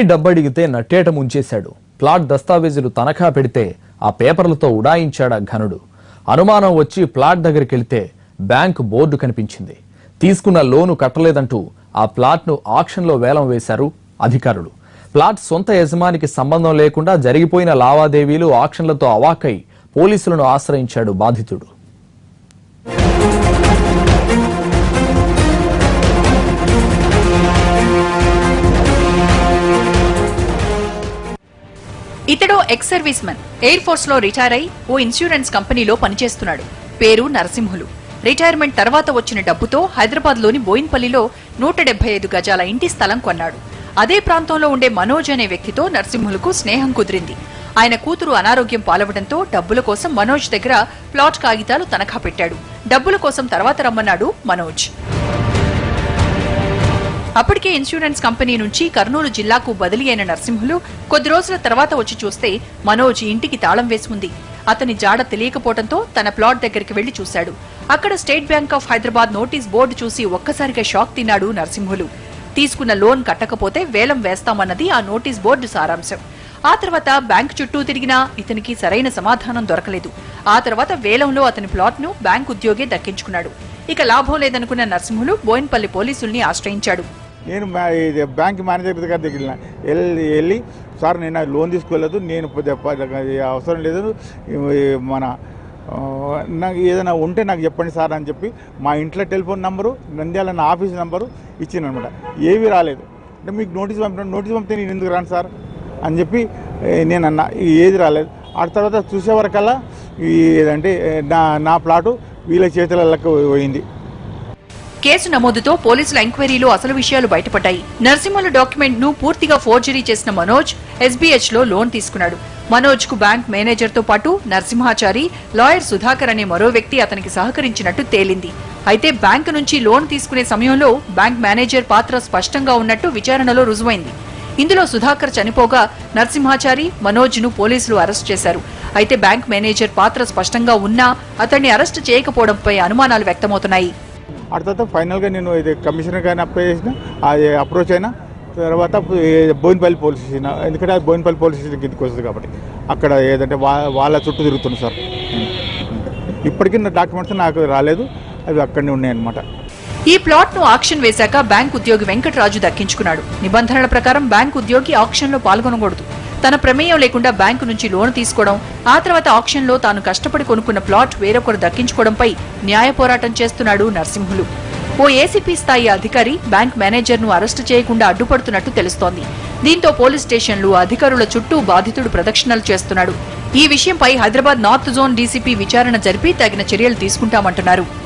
నమ్మి డబ్బడిగితే నట్టేట ముంచేశాడు ప్లాట్ దస్తావేజులు తనఖా పెడితే ఆ పేపర్లతో ఉడాయించాడా ఘనుడు అనుమానం వచ్చి ప్లాట్ దగ్గరికి వెళితే బ్యాంక్ బోర్డు కనిపించింది తీసుకున్న లోను కట్టలేదంటూ ఆ ప్లాట్ను ఆక్షన్లో వేలం వేశారు అధికారులు ప్లాట్ సొంత యజమానికి సంబంధం లేకుండా జరిగిపోయిన లావాదేవీలు ఆక్షన్లతో అవాకై పోలీసులను ఆశ్రయించాడు బాధితుడు ఇతడు ex service men air force లో రిటైర్ అయి ఓ ఇన్సూరెన్స్ కంపెనీలో పనిచేస్తున్నాడు పేరు నరసింహులు రిటైర్మెంట్ తర్వాత వచ్చిన డబ్బుతో హైదరాబాద్ లోని బోయిన్పల్లిలో నూట డెబ్బై ఐదు గజాల ఇంటి స్థలం కొన్నాడు అదే ప్రాంతంలో ఉండే మనోజ్ అనే వ్యక్తితో నరసింహులకు స్నేహం కుదిరింది ఆయన కూతురు అనారోగ్యం పాలవడంతో డబ్బుల కోసం మనోజ్ దగ్గర ప్లాట్ కాగితాలు తనఖా పెట్టాడు డబ్బుల కోసం తర్వాత రమ్మన్నాడు మనోజ్ అప్పటికే ఇన్సూరెన్స్ కంపెనీ నుంచి కర్నూలు జిల్లాకు బదిలీ అయిన నరసింహులు కొద్ది రోజుల తర్వాత వచ్చి చూస్తే మనోజ్ ఇంటికి తాళం వేసి ఉంది అతని జాడ తెలియకపోవడంతో తన ప్లాట్ దగ్గరికి వెళ్లి చూశాడు అక్కడ State Bank of Hyderabad notice board చూసి ఒక్కసారిగా షాక్ తిన్నాడు నరసింహులు తీసుకున్న లోన్ కట్టకపోతే వేలం వేస్తామన్నది ఆ నోటీస్ బోర్డు సారాంశం ఆ తర్వాత బ్యాంక్ చుట్టూ తిరిగినా ఇతనికి సరైన సమాధానం దొరకలేదు ఆ తర్వాత వేలంలో అతని ప్లాట్ ను బ్యాంక్ ఉద్యోగి దక్కించుకున్నాడు ఇక లాభం లేదనుకున్న నరసింహులు బోయిన్పల్లి పోలీసుల్ని ఆశ్రయించాడు నేను మా- ఇది బ్యాంక్ మేనేజర్ దగ్గర దగ్గర వెళ్ళి వెళ్ళి సార్ నేను ఆ లోన్ తీసుకోలేదు నేను పెద్ద- పెద్ద- అది అవసరం లేదు ఈ మన ఆ, నాకు ఏదైనా ఉంటే నాకు చెప్పండి సార్ అని చెప్పి మా ఇంట్లో టెలిఫోన్ నంబరు నంద్యాల నా ఆఫీస్ నంబరు ఇచ్చింది అనమాట ఏవి రాలేదు అంటే మీకు నోటీస్ పంపిన నోటీస్ పంపితే నేను ఎందుకు రాను సార్ అని చెప్పి ఏ, నేను అన్నా ఈ ఏది రాలేదు ఆ తర్వాత చూసే వరకల్లా ఈ ఏదంటే ఏ, నా నా ప్లాటు వీళ్ళ చేతులకు పోయింది కేసు నమోదుతో పోలీసుల ఎంక్వైరీలో అసలు విషయాలు బయటపడ్డాయి నరసింహుల డాక్యుమెంట్ ను పూర్తిగా ఫోర్జరీ చేసిన మనోజ్ ఎస్బీహెచ్ లో లోన్ తీసుకున్నాడు మనోజ్ కు బ్యాంక్ మేనేజర్ తో పాటు నరసింహాచారి లాయర్ సుధాకర్ అనే మరో వ్యక్తి అతనికి సహకరించినట్టు తేలింది అయితే బ్యాంకు నుంచి లోన్ తీసుకునే సమయంలో బ్యాంక్ మేనేజర్ పాత్ర స్పష్టంగా ఉన్నట్టు విచారణలో రుజువైంది ఇందులో సుధాకర్ చనిపోగా నరసింహాచారి మనోజ్ ను పోలీసులు అరెస్ట్ చేశారు అయితే బ్యాంక్ మేనేజర్ పాత్ర స్పష్టంగా ఉన్నా అతన్ని అరెస్ట్ చేయకపోవడంపై అనుమానాలు వ్యక్తమవుతున్నాయి ఆ తర్వాత ఫైనల్గా నేను ఇది కమిషనర్ గారిని అప్లై చేసిన అది అప్రోచ్ అయినా తర్వాత ఈ బోయినపల్లి పోలీస్ స్టేషన్ ఎందుకంటే అది బోయినపల్లి పోలీస్ స్టేషన్ కిందకి వస్తుంది కాబట్టి అక్కడ ఏదంటే వా వాళ్ళ చుట్టూ తిరుగుతుంది సార్ ఇప్పటికీ నా డాక్యుమెంట్స్ నాకు రాలేదు అవి అక్కడనే ఉన్నాయన్నమాట ఈ ప్లాట్ ను ఆక్షన్ వేశాక బ్యాంక్ ఉద్యోగి వెంకటరాజు దక్కించుకున్నాడు నిబంధనల ప్రకారం బ్యాంక్ ఉద్యోగి ఆక్షన్ లో పాల్గొనకూడదు తన ప్రమేయం లేకుండా బ్యాంకు నుంచి లోన్ తీసుకోవడం ఆ తర్వాత ఆక్షన్ లో తాను కష్టపడి కొనుక్కున్న ప్లాట్ వేరొకరు దక్కించుకోవడంపై న్యాయ పోరాటం చేస్తున్నాడు నరసింహులు ఓ ఏసీపీ స్థాయి అధికారి బ్యాంక్ మేనేజర్ ను అరెస్టు చేయకుండా అడ్డుపడుతున్నట్టు తెలుస్తోంది దీంతో పోలీస్ స్టేషన్లు అధికారుల చుట్టూ బాధితుడు ప్రదక్షిణలు చేస్తున్నాడు ఈ విషయంపై హైదరాబాద్ నార్త్ జోన్ డీసీపీ విచారణ జరిపి తగిన చర్యలు తీసుకుంటామంటున్నారు